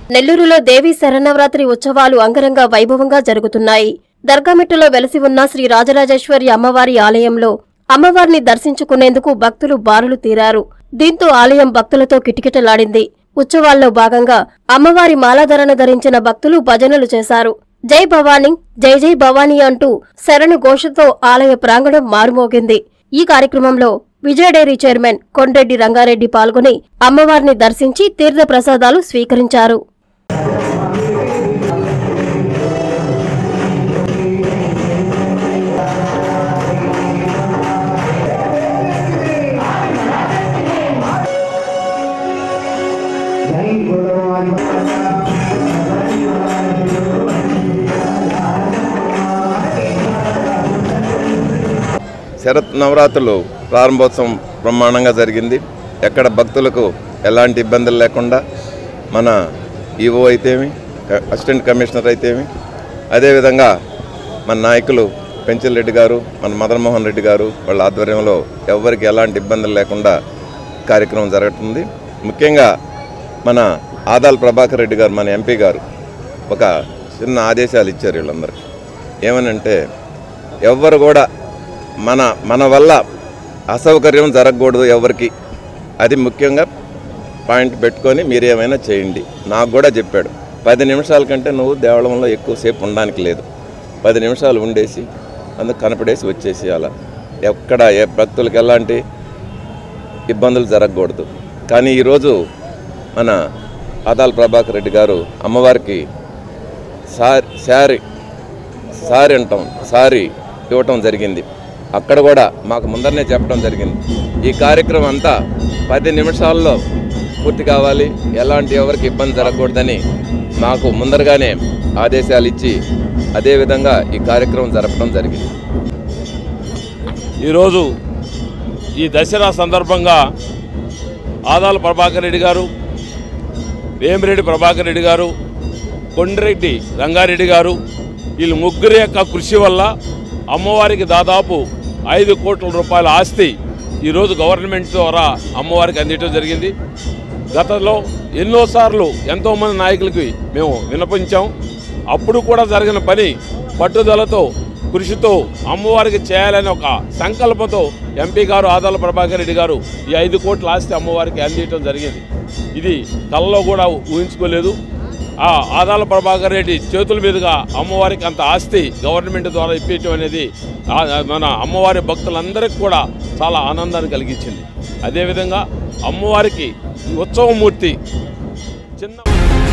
నెల్లూరులో దేవీ శరన్నవరాత్రి ఉత్సవాలు అంగరంగ వైభవంగా జరుగుతున్నాయి దర్గామిట్టులో వెలసి ఉన్న శ్రీ రాజరాజేశ్వరి అమ్మవారి ఆలయంలో అమ్మవారిని దర్శించుకునేందుకు భక్తులు బారులు తీరారు దీంతో ఆలయం భక్తులతో కిటకిటలాడింది ఉత్సవాల్లో భాగంగా అమ్మవారి మాలాధరణ ధరించిన భక్తులు భజనలు చేశారు జై భవానీ జై జై భవానీ అంటూ శరణు ఘోషతో ఆలయ ప్రాంగణం మారుమోగింది ఈ కార్యక్రమంలో విజయ డైరీ చైర్మన్ కొండ్రెడ్డి రంగారెడ్డి పాల్గొని అమ్మవారిని దర్శించి తీర్థ ప్రసాదాలు స్వీకరించారు శరత్ నవరాత్రులు ప్రారంభోత్సవం బ్రహ్మాండంగా జరిగింది ఎక్కడ భక్తులకు ఎలాంటి ఇబ్బందులు లేకుండా మన ఈవో అయితేమి క- అసిస్టెంట్ కమిషనర్ అయితేమి అదేవిధంగా మన నాయకులు పెంచల్ రెడ్డి గారు మన మదన్మోహన్ రెడ్డి గారు వాళ్ళ ఆధ్వర్యంలో ఎవరికి ఎలాంటి ఇబ్బందులు లేకుండా కార్యక్రమం జరుగుతుంది ముఖ్యంగా మన ఆదాల్ ప్రభాకర్ రెడ్డి గారు మన ఎంపీ గారు ఒక చిన్న ఆదేశాలు ఇచ్చారు వీళ్ళందరికీ ఏమనంటే ఎవ్వరు కూడా మన మన వల్ల అసౌకర్యం జరగకూడదు ఎవరికి అది ముఖ్యంగా పాయింట్ పెట్టుకొని మీరు ఏమైనా చేయండి నాకు కూడా చెప్పాడు పది నిమిషాల కంటే నువ్వు దేవాలయంలో ఎక్కువసేపు ఉండడానికి లేదు పది నిమిషాలు ఉండేసి అందుకు కనపడేసి వచ్చేసి అలా ఎక్కడ ఏ భక్తులకు ఎలాంటి ఇబ్బందులు జరగకూడదు కానీ ఈరోజు మన ఆదాల్ ప్రభాకర్ రెడ్డి గారు అమ్మవారికి సారీ శారీ సారీ అంటాం సారీ ఇవ్వటం జరిగింది అక్కడ కూడా మాకు ముందరనే చెప్పడం జరిగింది ఈ కార్యక్రమం అంతా పది నిమిషాల్లో పూర్తి కావాలి ఎలాంటి ఎవరికి ఇబ్బంది జరగకూడదని మాకు ముందరగానే ఆదేశాలు ఇచ్చి అదేవిధంగా ఈ కార్యక్రమం జరపడం జరిగింది ఈరోజు ఈ దసరా సందర్భంగా ఆదాల ప్రభాకర్ రెడ్డి గారు వేమిరెడ్డి ప్రభాకర్ రెడ్డి గారు కొండ్రెడ్డి రంగారెడ్డి గారు వీళ్ళు ముగ్గురి యొక్క కృషి వల్ల అమ్మవారికి దాదాపు ఐదు కోట్ల రూపాయల ఆస్తి ఈరోజు గవర్నమెంట్ ద్వారా అమ్మవారికి అందించడం జరిగింది గతంలో ఎన్నోసార్లు ఎంతోమంది నాయకులకి మేము వినపించాం అప్పుడు కూడా జరిగిన పని పట్టుదలతో కృషితో అమ్మవారికి చేయాలనే ఒక సంకల్పంతో ఎంపీ గారు ఆదాల ప్రభాకర్ రెడ్డి గారు ఈ ఐదు కోట్ల ఆస్తి అమ్మవారికి అందించడం జరిగింది ఇది కళ్ళలో కూడా ఊహించుకోలేదు ఆ ఆదాల ప్రభాకర్ రెడ్డి చేతుల మీదుగా అమ్మవారికి అంత ఆస్తి గవర్నమెంట్ ద్వారా ఇప్పించడం అనేది ఆ- మన అమ్మవారి భక్తులందరికీ కూడా చాలా ఆనందాన్ని కలిగించింది అదేవిధంగా అమ్మవారికి ఈ ఉత్సవమూర్తి చిన్న